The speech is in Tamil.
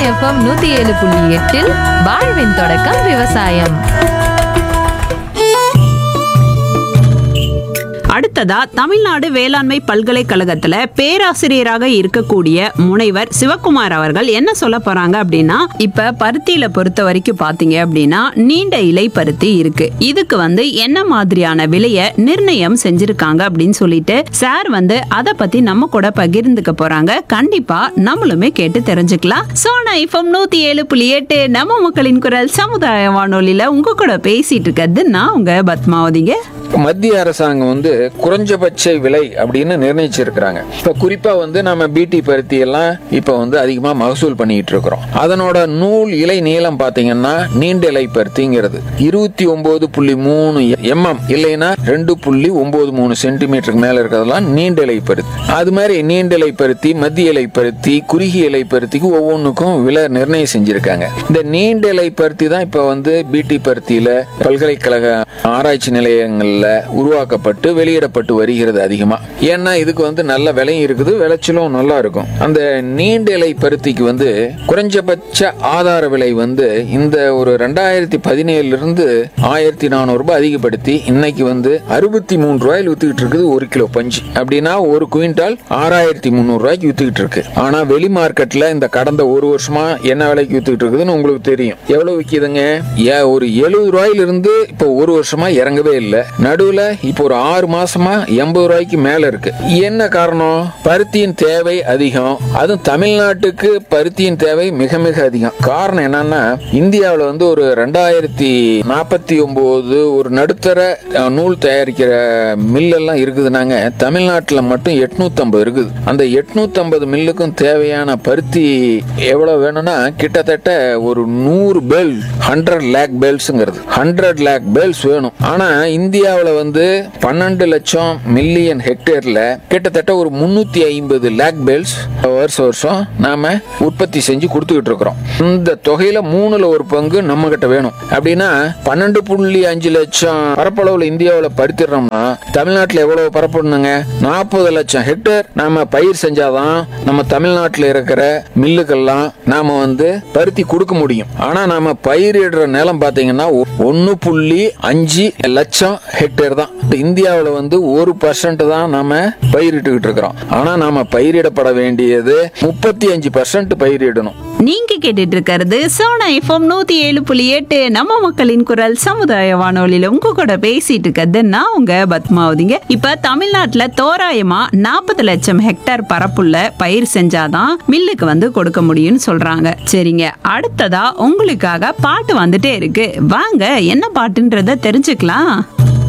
எஃப்எம் நூத்தி ஏழு புள்ளி எட்டில் வாழ்வின் தொடக்கம் விவசாயம் அடுத்ததா தமிழ்நாடு வேளாண்மை பல்கலைக்கழகத்துல பேராசிரியராக இருக்கக்கூடிய முனைவர் சிவக்குமார் அவர்கள் என்ன சொல்ல போறாங்க அப்படின்னா இப்ப பருத்தியில பொறுத்த வரைக்கும் பாத்தீங்க அப்படின்னா நீண்ட இலை பருத்தி இருக்கு இதுக்கு வந்து என்ன மாதிரியான விலைய நிர்ணயம் செஞ்சிருக்காங்க அப்படின்னு சொல்லிட்டு சார் வந்து அதை பத்தி நம்ம கூட பகிர்ந்துக்க போறாங்க கண்டிப்பா நம்மளுமே கேட்டு தெரிஞ்சுக்கலாம் சோனா ஐஃபம் நூத்தி ஏழு புள்ளி எட்டு நம்ம மக்களின் குரல் சமுதாய வானொலியில உங்க கூட பேசிட்டு இருக்கிறது நான் உங்க பத்மாவதிங்க மத்திய அரசாங்கம் வந்து குறைஞ்சபட்ச விலை அப்படின்னு நிர்ணயிச்சிருக்கிறாங்க இப்ப குறிப்பா வந்து நம்ம பிடி பருத்தி எல்லாம் இப்ப வந்து அதிகமா மகசூல் பண்ணிட்டு இருக்கிறோம் அதனோட நூல் இலை நீளம் பாத்தீங்கன்னா நீண்ட இலை பருத்திங்கிறது இருபத்தி ஒன்பது புள்ளி மூணு எம்எம் இல்லைன்னா ரெண்டு புள்ளி ஒன்பது மூணு சென்டிமீட்டருக்கு மேல இருக்கிறதெல்லாம் நீண்ட இலை பருத்தி அது மாதிரி நீண்ட இலை பருத்தி மத்திய இலை பருத்தி குறுகிய இலை பருத்திக்கு ஒவ்வொன்றுக்கும் விலை நிர்ணயம் செஞ்சிருக்காங்க இந்த நீண்ட இலை பருத்தி தான் இப்ப வந்து பிடி பருத்தியில பல்கலைக்கழக ஆராய்ச்சி நிலையங்கள்ல உருவாக்கப்பட்டு வெளியிடப்பட்டு வருகிறது அதிகமா ஏன்னா இதுக்கு வந்து நல்ல விலையும் இருக்குது விளைச்சலும் நல்லா இருக்கும் அந்த நீண்ட இலை பருத்திக்கு வந்து குறைஞ்சபட்ச ஆதார விலை வந்து இந்த ஒரு ரெண்டாயிரத்தி பதினேழுல இருந்து ஆயிரத்தி நானூறு ரூபாய் அதிகப்படுத்தி இன்னைக்கு வந்து அறுபத்தி மூணு ரூபாயில் வித்துக்கிட்டு இருக்குது ஒரு கிலோ பஞ்சு அப்படின்னா ஒரு குவிண்டால் ஆறாயிரத்தி முந்நூறு ரூபாய்க்கு வித்துக்கிட்டு இருக்கு ஆனா வெளி மார்க்கெட்ல இந்த கடந்த ஒரு வருஷமா என்ன விலைக்கு வித்துக்கிட்டு இருக்குதுன்னு உங்களுக்கு தெரியும் எவ்வளவு விக்குதுங்க ஏ, ஒரு எழுபது ரூபாயில இருந்து இப்போ ஒரு வருஷமா இறங்கவே இல்லை நடுவுல இப்போ ஒரு ஆறு மாசமா எண்பது ரூபாய்க்கு மேல இருக்கு என்ன காரணம் பருத்தியின் தேவை அதிகம் அதுவும் தமிழ்நாட்டுக்கு பருத்தியின் தேவை மிக மிக அதிகம் காரணம் என்னன்னா இந்தியாவில் வந்து ஒரு ரெண்டாயிரத்தி நாற்பத்தி ஒன்பது ஒரு நடுத்தர அஹ், நூல் தயாரிக்கிற மில்லெல்லாம் இருக்குதுனாங்க தமிழ்நாட்டில் மட்டும் எட்நூத்தம்பது இருக்குது அந்த எட்நூத்தம்பது மில்லுக்கும் தேவையான பருத்தி எவ்வளவு வேணும்னா கிட்டத்தட்ட ஒரு நூறு பேல் ஹண்ட்ரட் லேக் பேல்ஸுங்கிறது ஹண்ட்ரட் லேக் பேல்ஸ் வேணும் ஆனா இந்தியாவில் வந்து பன்னெண்டு லட்சம் மில்லியன் ஹெக்டேர்ல கிட்டத்தட்ட ஒரு முன்னூத்தி ஐம்பது லேக் பேல்ஸ் வருஷம் வருஷம் நாம உற்பத்தி செஞ்சு கொடுத்துக்கிட்டு இருக்கிறோம் இந்த தொகையில மூணுல ஒரு பங்கு நம்ம கிட்ட வேணும் அப்படின்னா பன்னெண்டு புள்ளி அஞ்சு லட்சம் பரப்பளவுல இந்தியாவில் பருத்திடுறோம்னா தமிழ்நாட்டில் எவ்வளவு பரப்பணுங்க நாற்பது லட்சம் ஹெக்டேர் நாம பயிர் செஞ்சாதான் நம்ம தமிழ்நாட்டில் இருக்கிற மில்லுக்கெல்லாம் நாம வந்து பருத்தி கொடுக்க முடியும் ஆனா நாம பயிரிடுற நிலம் பாத்தீங்கன்னா ஒன்னு புள்ளி அஞ்சு லட்சம் ஹெக்டேர் தான் இந்தியாவில் வந்து ஒரு பர்சன்ட் தான் நாம பயிரிட்டுக்கிட்டு இருக்கிறோம் ஆனா நாம பயிரிடப்பட வேண்டியது முப்பத்தி அஞ்சு பர்சன்ட் பயிரிடணும் நீங்க கேட்டுட்டு இருக்கிறது சோனா எஃப்எம் நூத்தி ஏழு புள்ளி எட்டு நம்ம மக்களின் குரல் சமுதாய வானொலியில உங்க கூட பேசிட்டு இருக்கிறது நான் உங்க பத்மாவதிங்க இப்ப தமிழ்நாட்டுல தோராயமா நாற்பது லட்சம் ஹெக்டேர் பரப்புள்ள பயிர் செஞ்சாதான் மில்லுக்கு வந்து கொடுக்க முடியும்னு சொல்றாங்க சரிங்க அடுத்ததா உங்களுக்காக பாட்டு வந்துட்டே இருக்கு வாங்க என்ன பாட்டுன்றத தெரிஞ்சுக்கலாம்